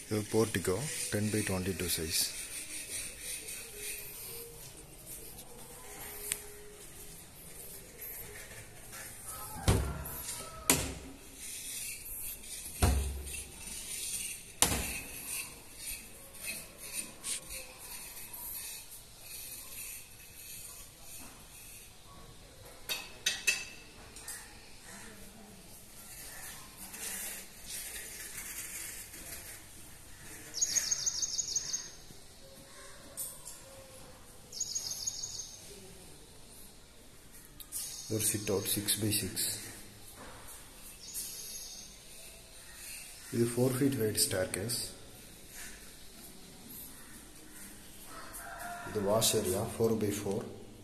இது portico ten by twenty two size ஒரு sit out six by six இது four feet wide staircase இது wash area four by four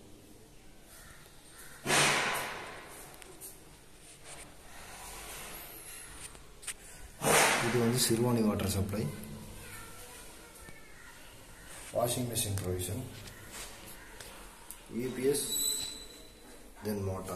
இது வந்து Siruvani water supply washing machine provision EPS then motor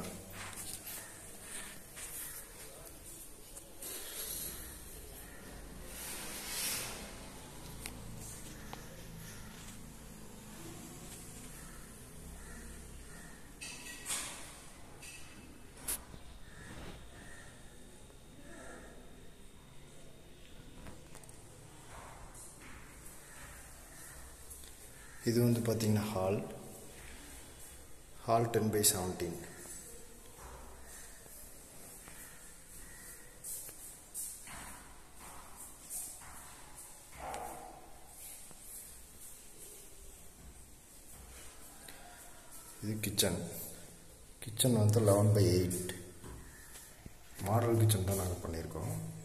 இது வந்து பார்த்தீங்கன்னா hall hall ten by seventeen இது kitchen kitchen வந்து eleven by eight model kitchen தான் நாங்கள் பண்ணியிருக்கோம்